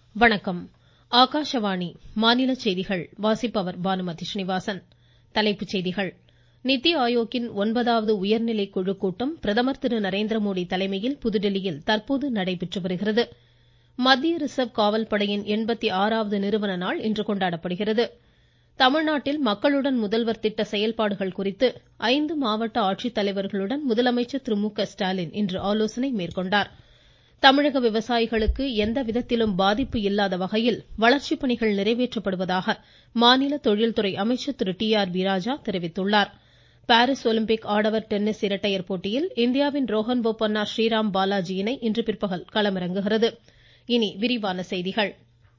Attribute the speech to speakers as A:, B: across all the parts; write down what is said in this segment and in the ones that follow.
A: வணக்கம் ஆகாஷவாணி மாநில செய்திகள் வாசிப்பவர் பானுமதி ஸ்ரீனிவாசன் தலைப்புச் செய்திகள் நித்தி ஆயோக்கின் ஒன்பதாவது உயர்நிலை குழு கூட்டம் பிரதமர் திரு நரேந்திர மோடி தலைமையில் புதுதில்லியில் தற்போது நடைபெற்று வருகிறது மத்திய ரிசர்வ் காவல் படையின் எண்பத்தி ஆறாவது நிறுவன நாள் இன்று கொண்டாடப்படுகிறது தமிழ்நாட்டில் மக்களுடன் முதல்வர் திட்ட செயல்பாடுகள் குறித்து ஐந்து மாவட்ட ஆட்சித்தலைவர்களுடன் முதலமைச்சர் திரு மு க ஸ்டாலின் இன்று ஆலோசனை மேற்கொண்டார் தமிழக விவசாயிகளுக்கு எந்த விதத்திலும் பாதிப்பு இல்லாத வகையில் வளர்ச்சிப் பணிகள் நிறைவேற்றப்படுவதாக மாநில தொழில்துறை அமைச்சர் Thiru T R B Raja தெரிவித்துள்ளார் பாரீஸ் ஒலிம்பிக் ஆடவர் டென்னிஸ் இரட்டையர் போட்டியில் இந்தியாவின் ரோஹன் போபண்ணா ஸ்ரீராம் பாலாஜி இணை இன்று பிற்பகல் களமிறங்குகிறது இனி விரிவான செய்திகள்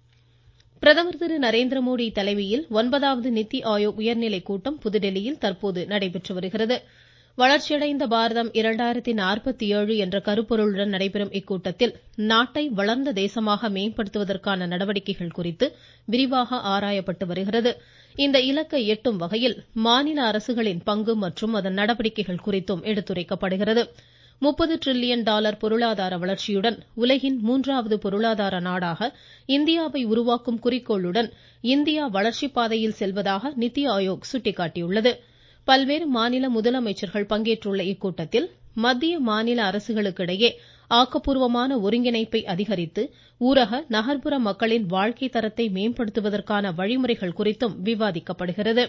A: பிரதமர் திரு நரேந்திர மோடி தலைமையில் ஒன்பதாவது நித்தி ஆயோக் உயர்நிலைக் கூட்டம் புதுதில்லியில் தற்போது நடைபெற்று வருகிறது வளர்ச்சியடைந்த பாரதம் இரண்டாயிரத்தி நாற்பத்தி ஏழு என்ற கருப்பொருளுடன் நடைபெறும் இக்கூட்டத்தில் நாட்டை வளர்ந்த தேசமாக மேம்படுத்துவதற்கான நடவடிக்கைகள் குறித்து விரிவாக ஆராயப்பட்டு வருகிறது இந்த இலக்கை எட்டும் வகையில் மாநில அரசுகளின் பங்கு மற்றும் அதன் நடவடிக்கைகள் குறித்தும் எடுத்துரைக்கப்படுகிறது முப்பது டிரில்லியன் டாலர் பொருளாதார வளர்ச்சியுடன் உலகின் மூன்றாவது பொருளாதார நாடாக இந்தியாவை உருவாக்கும் குறிக்கோளுடன் இந்தியா வளர்ச்சிப் பாதையில் செல்வதாக நித்தி ஆயோக் சுட்டிக்காட்டியுள்ளது பல்வேறு மாநில முதலமைச்சர்கள் பங்கேற்றுள்ள இக்கூட்டத்தில் மத்திய மாநில அரசுகளுக்கிடையே ஆக்கப்பூர்வமான ஒருங்கிணைப்பை அதிகரித்து ஊரக நகர்ப்புற மக்களின் வாழ்க்கை தரத்தை மேம்படுத்துவதற்கான வழிமுறைகள் குறித்தும் விவாதிக்கப்படுகிறது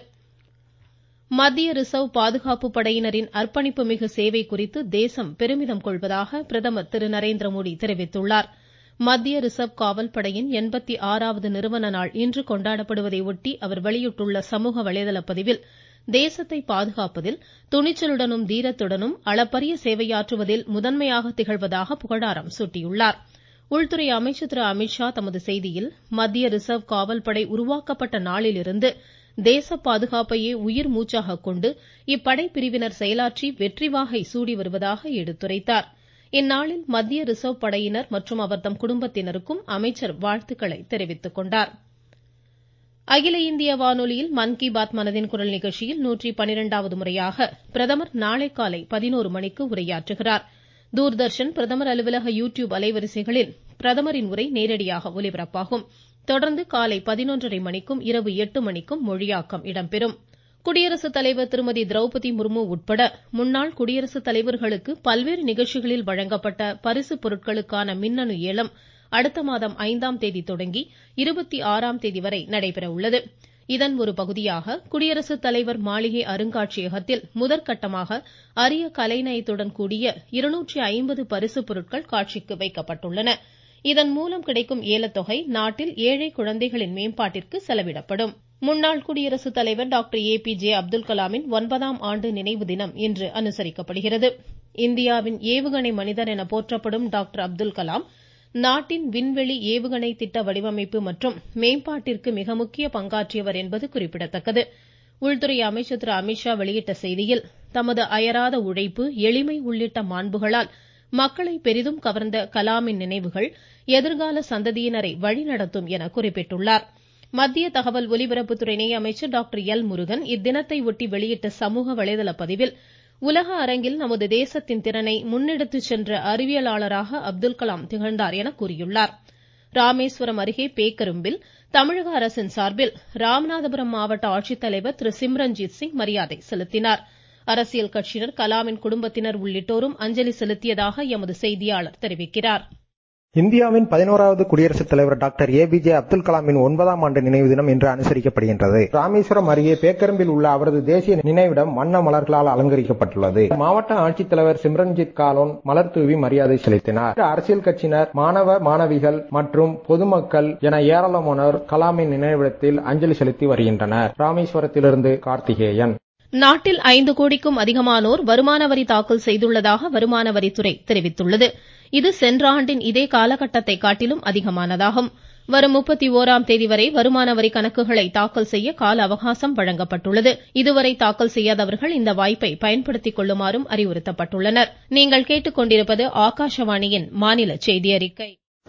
A: மத்திய ரிசர்வ் பாதுகாப்பு படையினரின் அர்ப்பணிப்பு மிகு சேவை குறித்து தேசம் பெருமிதம் கொள்வதாக பிரதமர் திரு நரேந்திர மோடி தெரிவித்துள்ளார் மத்திய ரிசர்வ் காவல் படையின் எண்பத்தி ஆறாவது நிறுவன நாள் இன்று கொண்டாடப்படுவதை ஒட்டி அவர் வெளியிட்டுள்ள சமூக வலைதள பதிவில் தேசத்தை பாதுகாப்பதில் துணிச்சலுடனும் தீரத்துடனும் அளப்பரிய சேவையாற்றுவதில் முதன்மையாக திகழ்வதாக புகழாரம் சூட்டியுள்ளார் உள்துறை அமைச்சர் திரு அமித்ஷா தமது செய்தியில் மத்திய ரிசர்வ் காவல் படை உருவாக்கப்பட்ட நாளிலிருந்து தேச பாதுகாப்பையே உயிர் மூச்சாக கொண்டு இப்படை பிரிவினர் செயலாற்றி வெற்றி வாகை சூடி வருவதாக எடுத்துரைத்தார் இந்நாளில் மத்திய ரிசர்வ் படையினர் மற்றும் அவர்தம் குடும்பத்தினருக்கும் அமைச்சர் வாழ்த்துக்களை தெரிவித்துக் கொண்டார் அகில இந்திய வானொலியில் மன் கி பாத் மனதின் குரல் நிகழ்ச்சியில் நூற்றி பனிரெண்டாவது முறையாக பிரதமர் நாளை காலை பதினோரு மணிக்கு உரையாற்றுகிறார் தூர்தர்ஷன் பிரதமர் அலுவலக யூ டியூப் அலைவரிசைகளில் பிரதமரின் உரை நேரடியாக ஒலிபரப்பாகும் தொடர்ந்து காலை பதினொன்றரை மணிக்கும் இரவு எட்டு மணிக்கும் மொழியாக்கம் இடம்பெறும் குடியரசுத் தலைவர் திருமதி திரௌபதி முர்மு உட்பட முன்னாள் குடியரசுத் தலைவர்களுக்கு பல்வேறு நிகழ்ச்சிகளில் வழங்கப்பட்ட பரிசு பொருட்களுக்கான மின்னணு ஏலம் அடுத்த மாதம் ஐந்தாம் தேதி தொடங்கி இருபத்தி ஆறாம் தேதி வரை நடைபெற உள்ளது இதன் ஒரு பகுதியாக குடியரசுத் தலைவர் மாளிகை அருங்காட்சியகத்தில் முதற்கட்டமாக அரிய கலைநயத்துடன் கூடிய இருநூற்றி ஐம்பது பரிசு பொருட்கள் காட்சிக்கு வைக்கப்பட்டுள்ளன இதன் மூலம் கிடைக்கும் ஏலத்தொகை நாட்டில் ஏழை குழந்தைகளின் மேம்பாட்டிற்கு செலவிடப்படும் முன்னாள் குடியரசுத் தலைவர் doctor A P J Abdul கலாமின் ஒன்பதாம் ஆண்டு நினைவு தினம் இன்று அனுசரிக்கப்படுகிறது இந்தியாவின் ஏவுகணை மனிதர் என போற்றப்படும் டாக்டர் அப்துல் கலாம் நாட்டின் விண்வெளி ஏவுகணை திட்ட வடிவமைப்பு மற்றும் மேம்பாட்டிற்கு மிக முக்கிய பங்காற்றியவர் என்பது குறிப்பிடத்தக்கது உள்துறை அமைச்சர் திரு அமித்ஷா வெளியிட்ட செய்தியில் தமது அயராத உழைப்பு எளிமை உள்ளிட்ட மாண்புகளால் மக்களை பெரிதும் கவர்ந்த கலாமின் நினைவுகள் எதிர்கால சந்ததியினரை வழிநடத்தும் என குறிப்பிட்டுள்ளார் மத்திய தகவல் ஒலிபரப்புத்துறை இணை அமைச்சர் டாக்டர் எல் முருகன் இத்தினத்தை ஒட்டி வெளியிட்ட சமூக வலைதள பதிவில் உலக அரங்கில் நமது தேசத்தின் திறனை முன்னெடுத்து சென்ற அறிவியலாளராக அப்துல் கலாம் திகழ்ந்தார் என கூறியுள்ளார் ராமேஸ்வரம் அருகே பேக்கரும்பில் தமிழக அரசின் சார்பில் ராமநாதபுரம் மாவட்ட ஆட்சித்தலைவர் திரு சிம்ரன்ஜித் சிங் மரியாதை செலுத்தினார் அரசியல் கட்சியினர் கலாமின் குடும்பத்தினர் உள்ளிட்டோரும் அஞ்சலி செலுத்தியதாக எமது செய்தியாளர் தெரிவிக்கிறார்
B: இந்தியாவின் பதினோராவது குடியரசுத் தலைவர் doctor A P J Abdul கலாமின் ஒன்பதாம் ஆண்டு நினைவு தினம் இன்று அனுசரிக்கப்படுகின்றது ராமேஸ்வரம் அருகே பேக்கரும்பில் உள்ள அவரது தேசிய நினைவிடம் வண்ண மலர்களால் அலங்கரிக்கப்பட்டுள்ளது மாவட்ட ஆட்சித்தலைவர் சிம்ரன்ஜித் காலோன் மலர் தூவி மரியாதை செலுத்தினார் அரசியல் கட்சியினர் மாணவ மாணவிகள் மற்றும் பொதுமக்கள் என ஏராளமானோர் கலாமின் நினைவிடத்தில் அஞ்சலி செலுத்தி வருகின்றனர் ராமேஸ்வரத்திலிருந்து கார்த்திகேயன்
A: நாட்டில் ஐந்து கோடிக்கும் அதிகமானோர் வருமான வரி தாக்கல் செய்துள்ளதாக வருமான வரித்துறை தெரிவித்துள்ளது இது சென்ற ஆண்டின் இதே காலகட்டத்தை காட்டிலும் அதிகமானதாகும் வரும் முப்பத்தி ஓராம் தேதி வரை வருமான வரி கணக்குகளை தாக்கல் செய்ய கால அவகாசம் வழங்கப்பட்டுள்ளது இதுவரை தாக்கல் செய்யாதவர்கள் இந்த வாய்ப்பை பயன்படுத்திக் கொள்ளுமாறும் அறிவுறுத்தப்பட்டுள்ளனர் நீங்கள் கேட்டுக்கொண்டிருப்பது ஆகாஷவாணியின் மாநில செய்தி அறிக்கை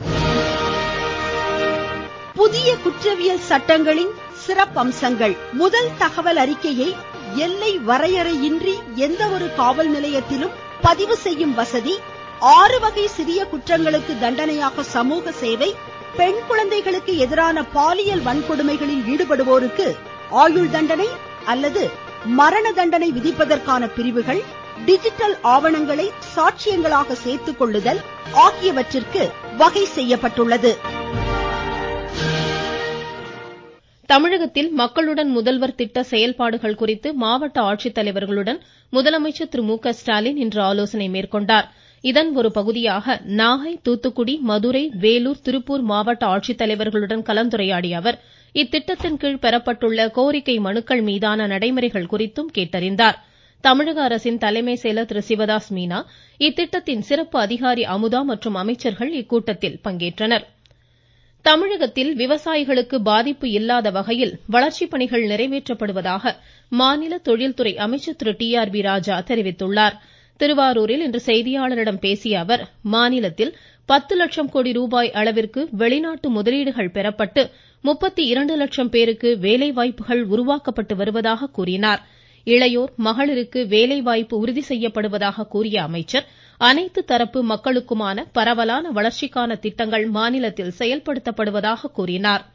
C: புதிய குற்றவியல் சட்டங்களின் சிறப்பம்சங்கள் முதல் தகவல் அறிக்கையை எல்லை வரையறையின்றி எந்த ஒரு காவல் நிலையத்திலும் பதிவு செய்யும் வசதி ஆறு வகை சிறிய குற்றங்களுக்கு தண்டனையாக சமூக சேவை பெண் குழந்தைகளுக்கு எதிரான பாலியல் வன்கொடுமைகளில் ஈடுபடுவோருக்கு ஆயுள் தண்டனை அல்லது மரண தண்டனை விதிப்பதற்கான பிரிவுகள் டிஜிட்டல் ஆவணங்களை சாட்சியங்களாக சேர்த்துக் கொள்ளுதல் ஆகியவற்றிற்கு வகை செய்யப்பட்டுள்ளது
A: தமிழகத்தில் மக்களுடன் முதல்வர் திட்ட செயல்பாடுகள் குறித்து மாவட்ட ஆட்சித்தலைவர்களுடன் முதலமைச்சர் திரு மு க ஸ்டாலின் இன்று ஆலோசனை மேற்கொண்டார் இதன் ஒரு பகுதியாக நாகை தூத்துக்குடி மதுரை வேலூர் திருப்பூர் மாவட்ட ஆட்சித்தலைவர்களுடன் கலந்துரையாடிய அவர் இத்திட்டத்தின் கீழ் பெறப்பட்டுள்ள கோரிக்கை மனுக்கள் மீதான நடைமுறைகள் குறித்தும் கேட்டறிந்தார் தமிழக அரசின் தலைமை செயலர் திரு சிவதாஸ் மீனா இத்திட்டத்தின் சிறப்பு அதிகாரி அமுதா மற்றும் அமைச்சர்கள் இக்கூட்டத்தில் பங்கேற்றனர் தமிழகத்தில் விவசாயிகளுக்கு பாதிப்பு இல்லாத வகையில் வளர்ச்சிப் பணிகள் நிறைவேற்றப்படுவதாக மாநில தொழில்துறை அமைச்சர் Thiru T R B Raja தெரிவித்துள்ளார் திருவாரூரில் இன்று செய்தியாளர்களிடம் பேசிய அவர் மாநிலத்தில் பத்து லட்சம் கோடி ரூபாய் அளவிற்கு வெளிநாட்டு முதலீடுகள் பெறப்பட்டு முப்பத்தி இரண்டு லட்சம் பேருக்கு வேலைவாய்ப்புகள் உருவாக்கப்பட்டு வருவதாக கூறினார் இளையோர் மகளிருக்கு வேலைவாய்ப்பு உறுதி செய்யப்படுவதாக கூறிய அமைச்சர் அனைத்து தரப்பு மக்களுக்குமான பரவலான வளர்ச்சிக்கான திட்டங்கள் மாநிலத்தில் செயல்படுத்தப்படுவதாக கூறினார்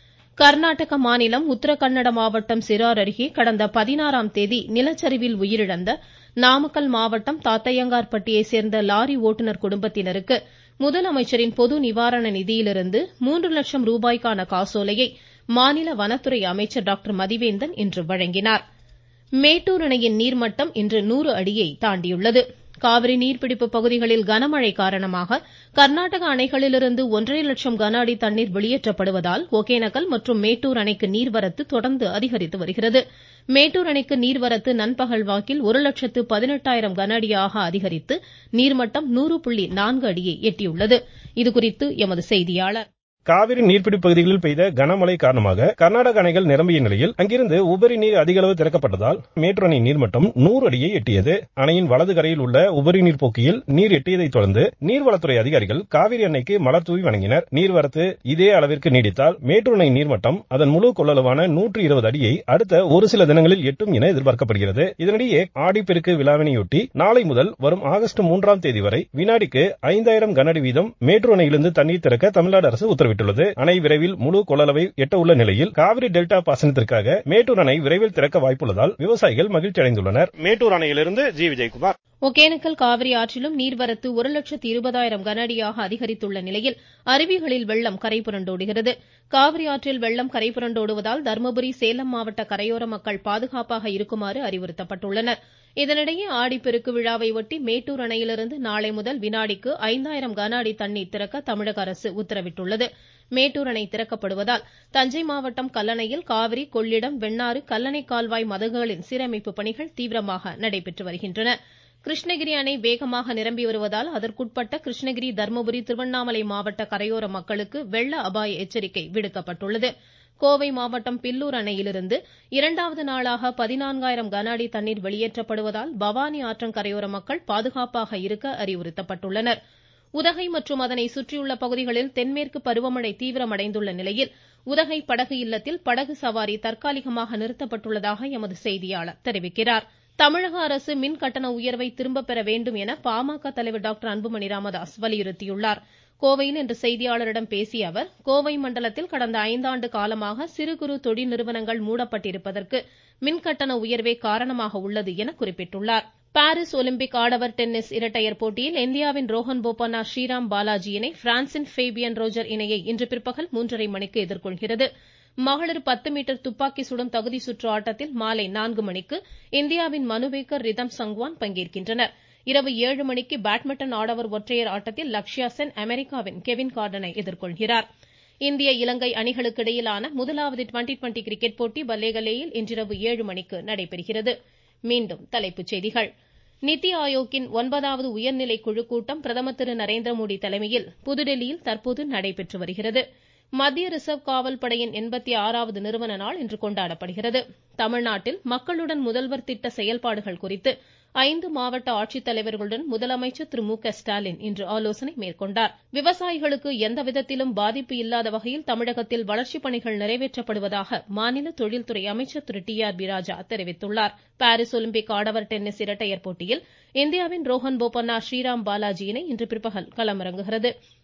A: கர்நாடக மாநிலம் உத்தரகன்னட மாவட்டம் சிறார் அருகே கடந்த பதினாறாம் தேதி நிலச்சரிவில் உயிரிழந்த நாமக்கல் மாவட்டம் தாத்தையங்கார்பட்டியை சேர்ந்த லாரி ஓட்டுநர் குடும்பத்தினருக்கு முதலமைச்சரின் பொது நிவாரண நிதியிலிருந்து மூன்று லட்சம் ரூபாய்க்கான காசோலையை மாநில வனத்துறை அமைச்சர் டாக்டர் மதிவேந்தன் இன்று வழங்கினார் மேட்டூர் அணையின் நீர்மட்டம் இன்று நூறு அடியை தாண்டியுள்ளது காவிரி நீர்பிடிப்பு பகுதிகளில் கனமழை காரணமாக கர்நாடக அணைகளிலிருந்து ஒன்றரை லட்சம் கன அடி தண்ணீர் வெளியேற்றப்படுவதால் ஒகேனக்கல் மற்றும் மேட்டூர் அணைக்கு நீர்வரத்து தொடர்ந்து அதிகரித்து வருகிறது மேட்டூர் அணைக்கு நீர்வரத்து நண்பகல் வாக்கில் ஒரு லட்சத்து பதினெட்டாயிரம் கன அடியாக அதிகரித்து நீர்மட்டம் நூறு புள்ளி நான்கு அடியை எட்டியுள்ளது இதுகுறித்து எமது செய்தியாளர்
D: காவிரி நீர்பிடிப்பு பகுதிகளில் பெய்த கனமழை காரணமாக கர்நாடக அணைகள் நிரம்பிய நிலையில் அங்கிருந்து உபரி நீர் அதிக அளவு திறக்கப்பட்டதால் மேட்டூர் அணை நீர்மட்டம் நூறு அடியை எட்டியது அணையின் வலது கரையில் உள்ள உபரி நீர் போக்கியில் நீர் எட்டியதைத் தொடர்ந்து நீர்வளத்துறை அதிகாரிகள் காவிரி அணைக்கு மலர் தூவி வணங்கினர் நீர்வரத்து இதே அளவிற்கு நீடித்தால் மேட்டூர் அணை நீர்மட்டம் அதன் முழு கொள்ளளவான நூற்று இருபது அடியை அடுத்த ஒரு சில தினங்களில் எட்டும் என எதிர்பார்க்கப்படுகிறது இதனிடையே ஆடிப்பெருக்கு விழாவினையொட்டி நாளை முதல் வரும் ஆகஸ்ட் மூன்றாம் தேதி வரை வினாடிக்கு ஐந்தாயிரம் கனஅடி வீதம் மேட்டூர் அணையிலிருந்து தண்ணீர் திறக்க தமிழ்நாடு அரசு உத்தரவிட்டுள்ளது உத்தரவிட்டுள்ளது அணை விரைவில் முழு கொள்ளளவை எட்ட உள்ள நிலையில் காவிரி டெல்டா பாசனத்திற்காக மேட்டூர் அணை விரைவில் திறக்க வாய்ப்புள்ளதால் விவசாயிகள் மகிழ்ச்சி அடைந்துள்ளனர் மேட்டூர் அணையிலிருந்து ஜி விஜயகுமார்
A: ஒகேனக்கல் காவிரி ஆற்றிலும் நீர்வரத்து ஒரு லட்சத்து இருபதாயிரம் கன அடியாக அதிகரித்துள்ள நிலையில் அருவிகளில் வெள்ளம் கரை புரண்டோடுகிறது காவிரி ஆற்றில் வெள்ளம் கரை புரண்டோடுவதால் தர்மபுரி சேலம் மாவட்ட கரையோர மக்கள் பாதுகாப்பாக இருக்குமாறு அறிவுறுத்தப்பட்டுள்ளனர் இதனிடையே ஆடிப்பெருக்கு விழாவை ஒட்டி மேட்டூர் அணையிலிருந்து நாளை முதல் வினாடிக்கு ஐந்தாயிரம் கன அடி தண்ணீர் திறக்க தமிழக அரசு உத்தரவிட்டுள்ளது மேட்டூர் அணை திறக்கப்படுவதால் தஞ்சை மாவட்டம் கல்லணையில் காவிரி கொள்ளிடம் வெண்ணாறு கல்லணை கால்வாய் மதகுகளின் சீரமைப்பு பணிகள் தீவிரமாக நடைபெற்று வருகின்றன கிருஷ்ணகிரி அணை வேகமாக நிரம்பி வருவதால் அதற்குட்பட்ட கிருஷ்ணகிரி தர்மபுரி திருவண்ணாமலை மாவட்ட கரையோர மக்களுக்கு வெள்ள அபாய எச்சரிக்கை விடுக்கப்பட்டுள்ளது கோவை மாவட்டம் பில்லூர் அணையிலிருந்து இரண்டாவது நாளாக பதினான்காயிரம் கன அடி தண்ணீர் வெளியேற்றப்படுவதால் பவானி ஆற்றங்கரையோர மக்கள் பாதுகாப்பாக இருக்க அறிவுறுத்தப்பட்டுள்ளனர் உதகை மற்றும் அதனை சுற்றியுள்ள பகுதிகளில் தென்மேற்கு பருவமழை தீவிரமடைந்துள்ள நிலையில் உதகை படகு இல்லத்தில் படகு சவாரி தற்காலிகமாக நிறுத்தப்பட்டுள்ளதாக எமது செய்தியாளர் தெரிவிக்கிறார் தமிழக அரசு மின் கட்டண உயர்வை திரும்ப பெற வேண்டும் என பாமக தலைவர் டாக்டர் அன்புமணி ராமதாஸ் வலியுறுத்தியுள்ளார் கோவையில் இன்று செய்தியாளரிடம் பேசிய அவர் கோவை மண்டலத்தில் கடந்த ஐந்தாண்டு காலமாக சிறு குறு தொழில் நிறுவனங்கள் மூடப்பட்டிருப்பதற்கு மின்கட்டண உயர்வே காரணமாக உள்ளது என குறிப்பிட்டுள்ளார் பாரிஸ் ஒலிம்பிக் ஆடவர் டென்னிஸ் இரட்டையர் போட்டியில் இந்தியாவின் ரோஹன் போபண்ணா ஸ்ரீராம் பாலாஜி இணை பிரான்சின் ஃபேபியன் ரோஜர் இணையை இன்று பிற்பகல் மூன்றரை மணிக்கு எதிர்கொள்கிறது மகளிர் பத்து மீட்டர் துப்பாக்கி சுடும் தகுதி சுற்று ஆட்டத்தில் மாலை நான்கு மணிக்கு இந்தியாவின் மனுபேக்கர் ரிதம் சங்வான் பங்கேற்கின்றனர் இரவு ஏழு மணிக்கு பேட்மிண்டன் ஆடவர் ஒற்றையர் ஆட்டத்தில் லக்ஷ்யா சென் அமெரிக்காவின் கெவின் கார்டனை எதிர்கொள்கிறார் இந்திய இலங்கை அணிகளுக்கு இடையிலான முதலாவது டுவெண்டி டுவெண்டி கிரிக்கெட் போட்டி பல்லேகலேயில் இன்றிரவு ஏழு மணிக்கு நடைபெறுகிறது மீண்டும் தலைப்புச் செய்திகள் நித்தி ஆயோக்கின் ஒன்பதாவது உயர்நிலை குழு கூட்டம் பிரதமர் திரு நரேந்திர மோடி தலைமையில் புதுடெல்லியில் தற்போது நடைபெற்று வருகிறது மத்திய ரிசர்வ் காவல் படையின் எண்பத்தி ஆறாவது நிறுவன நாள் இன்று கொண்டாடப்படுகிறது தமிழ்நாட்டில் மக்களுடன் முதல்வர் திட்ட செயல்பாடுகள் குறித்து ஐந்து மாவட்ட ஆட்சித்தலைவர்களுடன் முதலமைச்சர் திரு மு க ஸ்டாலின் இன்று ஆலோசனை மேற்கொண்டார் விவசாயிகளுக்கு எந்த விதத்திலும் பாதிப்பு இல்லாத வகையில் தமிழகத்தில் வளர்ச்சிப் பணிகள் நிறைவேற்றப்படுவதாக மாநில தொழில்துறை அமைச்சர் Thiru T R B Raja தெரிவித்துள்ளார் பாரிஸ் ஒலிம்பிக் ஆடவர் டென்னிஸ் இரட்டையர் போட்டியில் இந்தியாவின் ரோஹன் போபண்ணா ஸ்ரீராம் பாலாஜி இணை இன்று பிற்பகல் களமிறங்குகிறது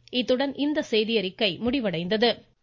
A: இத்துடன் இந்த செய்தியறிக்கை முடிவடைந்தது